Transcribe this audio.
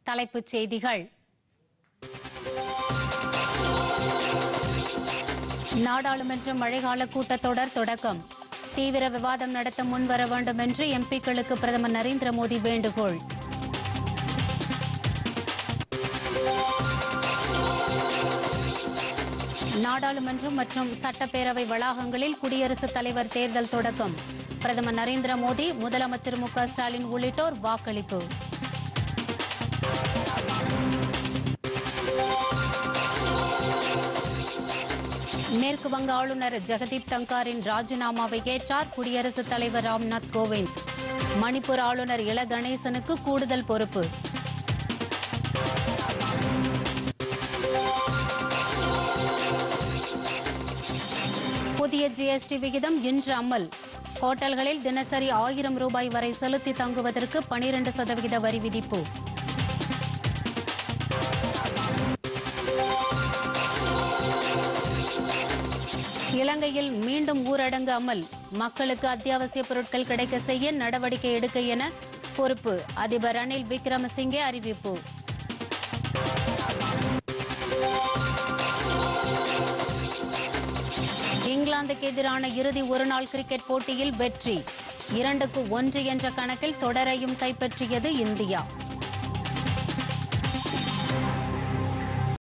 தலைப்புச் செய்திகள் நாடாளுமன்ற மழைக்கால கூட்டத்தொடர் தொடக்கம் தீவிர விவாதம் நடத்த முன்வர வேண்டும் என்று எம்பிக்களுக்கு பிரதமர் நரேந்திர மோடி வேண்டுகோள் நாடாளுமன்றம் மற்றும் சட்டப்பேரவை வளாகங்களில் குடியரசுத் தலைவர் தேர்தல் தொடக்கம் பிரதமர் நரேந்திர மோடி முதலமைச்சர் மு க ஸ்டாலின் உள்ளிட்டோர் வாக்களிப்பு மேற்கு வங்க ஆளுநர் ஜெகதீப் தங்காரின் ராஜினாமாவை ஏற்றார் குடியரசுத் தலைவர் ராம்நாத் கோவிந்த் மணிப்பூர் ஆளுநர் இல கணேசனுக்கு கூடுதல் பொறுப்பு புதிய ஜிஎஸ்டி விகிதம் இன்று அமல் ஹோட்டல்களில் தினசரி ஆயிரம் ரூபாய் வரை செலுத்தி தங்குவதற்கு பனிரெண்டு சதவிகித வரி விதிப்பு இலங்கையில் மீண்டும் ஊரடங்கு அமல் மக்களுக்கு அத்தியாவசிய பொருட்கள் கிடைக்க செய்ய நடவடிக்கை எடுக்க என பொறுப்பு அதிபர் ரணில் விக்ரமசிங்கே அறிவிப்பு இங்கிலாந்துக்கு எதிரான இறுதி ஒருநாள் கிரிக்கெட் போட்டியில் வெற்றி இரண்டுக்கு ஒன்று என்ற கணக்கில் தொடரையும் கைப்பற்றியது இந்தியா